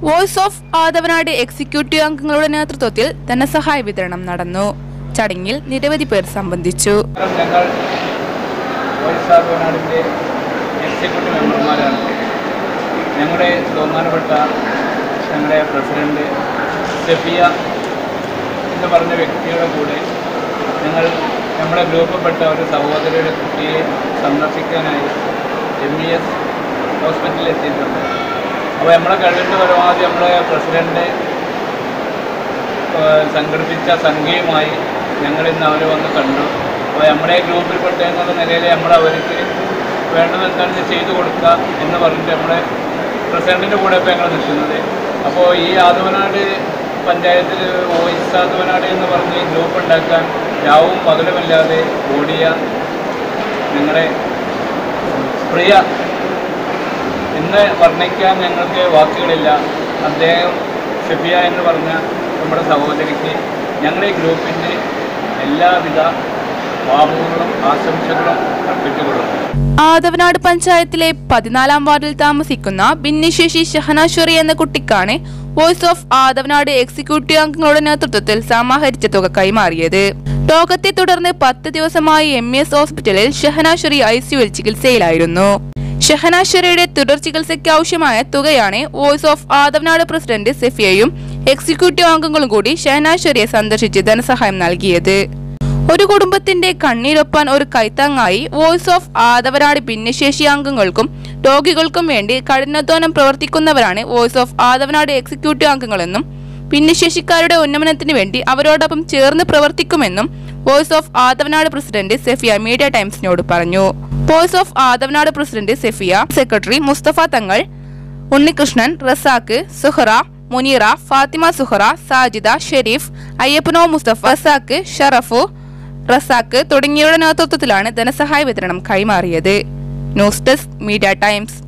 voice of Adavanad executive അംഗങ്ങളുടെ നേതൃത്വത്തിൽ ധനസഹായ വിതരണം നടന്നു ചടങ്ങിൽ നിരവധി പേർ സംബന്ധിച്ചു ഞങ്ങൾ വോയിസ് ഓഫ് നാടിൻ്റെ എക്സിക്യൂട്ടീവ് മെമ്പർമാരാണ് ഞങ്ങളുടെ ബഹുമാനപ്പെട്ട ഞങ്ങളുടെ പ്രസിഡന്റ് സെഫിയ എന്ന് പറഞ്ഞ വ്യക്തിയുടെ കൂടെ ഞങ്ങൾ നമ്മുടെ ഗ്രൂപ്പിൽപ്പെട്ട ഒരു സഹോദരിയുടെ കുട്ടിയെ സന്ദർശിക്കാനായി എം ഇ എസ് ഹോസ്പിറ്റലിൽ എത്തിയിട്ടുണ്ട് അപ്പോൾ നമ്മളെ കഴിവിൻ്റെ പരമാവധി നമ്മുടെ പ്രസിഡന്റ് ഏഹ് സംഘടിപ്പിച്ച സംഖ്യയുമായി ഞങ്ങൾ ഇന്ന് അവർ വന്ന് കണ്ടു അപ്പോൾ നമ്മുടെ ഗ്രൂപ്പിൽപ്പെട്ട എന്നുള്ള നിലയിൽ നമ്മൾ അവർക്ക് വേണ്ടത് എന്താണെന്ന് ചെയ്തു കൊടുക്കുക എന്ന് പറഞ്ഞിട്ട് നമ്മുടെ പ്രസിഡന്റിൻ്റെ കൂടെ ഇപ്പോൾ ഞങ്ങൾ നിൽക്കുന്നത് അപ്പോൾ ഈ ആദവനാട് പഞ്ചായത്തിൽ വോയിസ് ആദവനാട് എന്ന് പറഞ്ഞ് ഈ ഗ്രൂപ്പ് ഉണ്ടാക്കാൻ രാവും പകലുമില്ലാതെ ഓടിയ ഞങ്ങളുടെ പ്രിയ ഇന്ന് വർണ്ണിക്കാൻ ഞങ്ങൾക്ക് വാക്കുകളില്ല അദ്ദേഹം ഷെഫിയ എന്ന് പറഞ്ഞ നമ്മുടെ സഹോദരിക്ക് ഞങ്ങളുടെ ഈ ഗ്രൂപ്പിൻ്റെ എല്ലാവിധ ഭാവങ്ങളും ആശംസകളും അർപ്പിച്ചുകൊള്ളുന്നു ആദവനാട് പഞ്ചായത്തിലെ പതിനാലാം വാർഡിൽ താമസിക്കുന്ന ഭിന്നശേഷി ഷഹനാശ്വറി എന്ന കുട്ടിക്കാണ് വോയിസ് ഓഫ് ആദവനാട് എക്സിക്യൂട്ടീവ് അംഗങ്ങളുടെ നേതൃത്വത്തിൽ സമാഹരിച്ച തുക കൈമാറിയത് രോഗത്തെ തുടർന്ന് പത്ത് ദിവസമായി എം എസ് ഹോസ്പിറ്റലിൽ ഷഹനാശ്വറി ഐ സിയുവിൽ ചികിത്സയിലായിരുന്നു ഷഹനാശ്വരിയുടെ തുടർ ചികിത്സയ്ക്ക് ആവശ്യമായ തുകയാണ് വോയിസ് ഓഫ് ആദവനാട് പ്രസിഡന്റ് സെഫിയയും എക്സിക്യൂട്ടീവ് അംഗങ്ങളും കൂടി ഷഹനാശ്വരിയെ സന്ദർശിച്ച് ധനസഹായം നൽകിയത് ഒരു കുടുംബത്തിന്റെ കണ്ണീരൊപ്പാൻ ഒരു കൈത്താങ്ങായി വോയിസ് ഓഫ് ആദവനാട് ഭിന്നശേഷി അംഗങ്ങൾക്കും രോഗികൾക്കും വേണ്ടി കഠിനാധ്വാനം പ്രവർത്തിക്കുന്നവരാണ് വോയിസ് ഓഫ് ആദവനാട് എക്സിക്യൂട്ടീവ് അംഗങ്ങളെന്നും ഭിന്നശേഷിക്കാരുടെ ഉന്നമനത്തിന് വേണ്ടി അവരോടൊപ്പം ചേർന്ന് പ്രവർത്തിക്കുമെന്നും voice of Adavanad president Sefiya media ടൈംസിനോട് പറഞ്ഞു voice of Adavanad president Sefiya secretary Mustafa Thangal Unnikrishnan Razak Suhara Muneera Fathima Suhara Sajida Sharif അയ്യപ്പനോ Mustafa Razak ഷറഫു Razak തുടങ്ങിയവരുടെ നേതൃത്വത്തിലാണ് ധനസഹായ വിതരണം കൈമാറിയത് ന്യൂസ് ഡെസ്ക് മീഡിയ ടൈംസ്